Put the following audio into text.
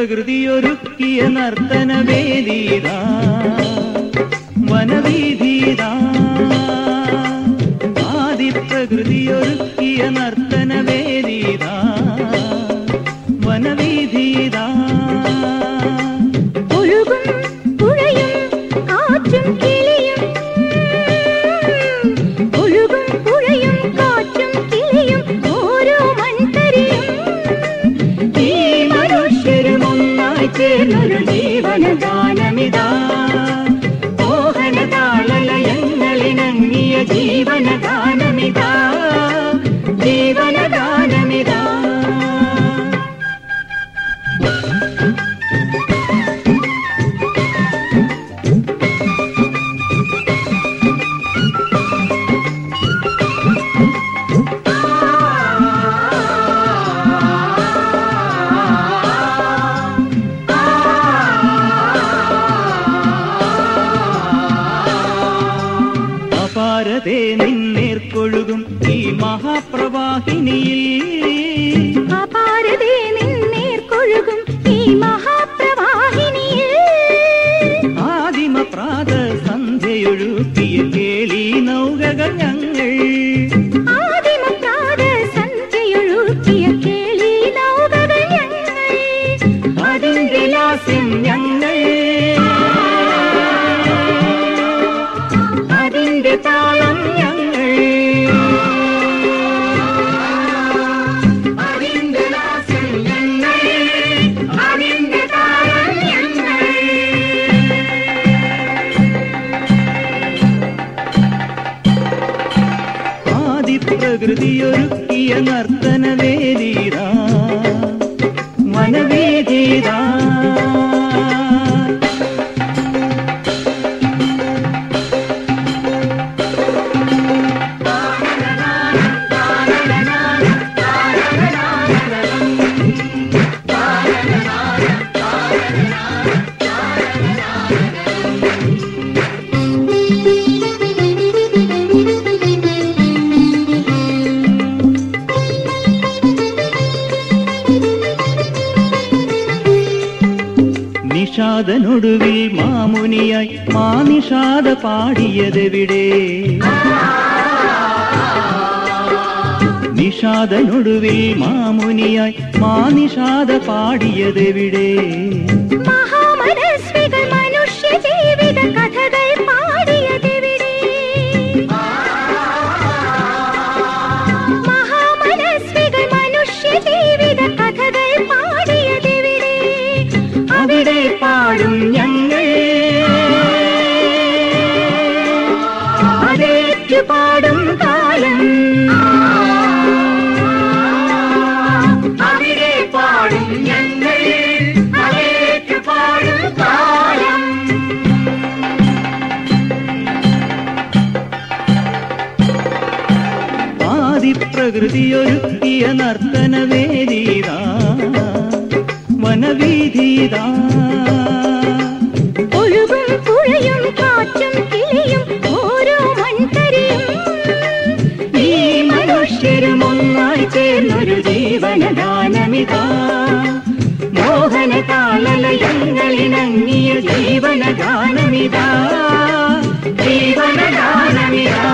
ആദിപ്രകൃതിയൊരുക്കിയ നർത്തനവേദീതാ വനവീതീതാ ആദിപ്രകൃതിയൊരുക്കിയ നർത്തനവേദീതാ വനവീതീതാ ഒഴുകും പുഴയും കാറ്റും കിളിയും ഒഴുകും പുഴയും കാറ്റും കിളിയും ഓരോ മൺതരിയും ഈ മനുഷ്യരും ഒന്നായി ചേർന്നൊരു ജീവനഗാനമിതാ മോഹനതാളലയങ്ങളിണങ്ങിയ ജീവനഗാനമിതാ ജീവനഗാനമിതാ അപാരതേ നിന്നേർക്കൊഴുകും ഈ മഹാപ്രവാഹിനിയിൽ അപാരതേ നിന്നേർക്കൊഴുകും ഈ മഹാപ്രവാഹിനിയിൽ ആദിമ പ്രാത സന്ധ്യയൊഴുക്കിയ കേളി നൗകകൾ ഞങ്ങൾ ആദിമപ്രാത സന്ധ്യയൊഴുക്കിയ കേളി നൗകകൾ ഞങ്ങൾ അതിന്റെ ലാസ്യം ഞങ്ങൾ അതിന്റെ താളം ഞങ്ങൾ അതിന്റെ ലാസ്യം ഞങ്ങൾ അതിന്റെ താളം ഞങ്ങൾ ആദിപ്രകൃതിയൊരുക്കിയ നർത്തനവേദീതാ വനവേദീതാ നിഷാദനൊടുവിൽ മാമുനിയായി മാ നിഷാദ പാടിയതെവിടെ നിഷാദനൊടുവിൽ മാമുനിയായി മാ നിഷാദ പാടിയതെവിടെ മഹാമനസ്വികൾ മനുഷ്യ ജീവിത കഥകൾ പാടിയതെവിടെ മഹാമനസ്വികൾ മനുഷ്യ ജീവിത കഥകൾ പാടിയതെവിടെ അവിടെ പാടും ഞങ്ങൾ അതേറ്റു പാടും കാലം അവിടെ പാടും ഞങ്ങൾ അതേറ്റു പാടും കാലം ആദിപ്രകൃതിയൊരുക്കിയ നർത്തനവേദീതാ വനവീതീതാ ഒഴുകും പുഴയും കാറ്റും കിളിയും ഓരോ മൺതരിയും ഈ മനുഷ്യരും ഒന്നായി ചേർന്നൊരു ജീവനഗാനമിതാ മോഹന താളലയങ്ങളിണങ്ങിയ ജീവനഗാനമിതാ ജീവനഗാനമിതാ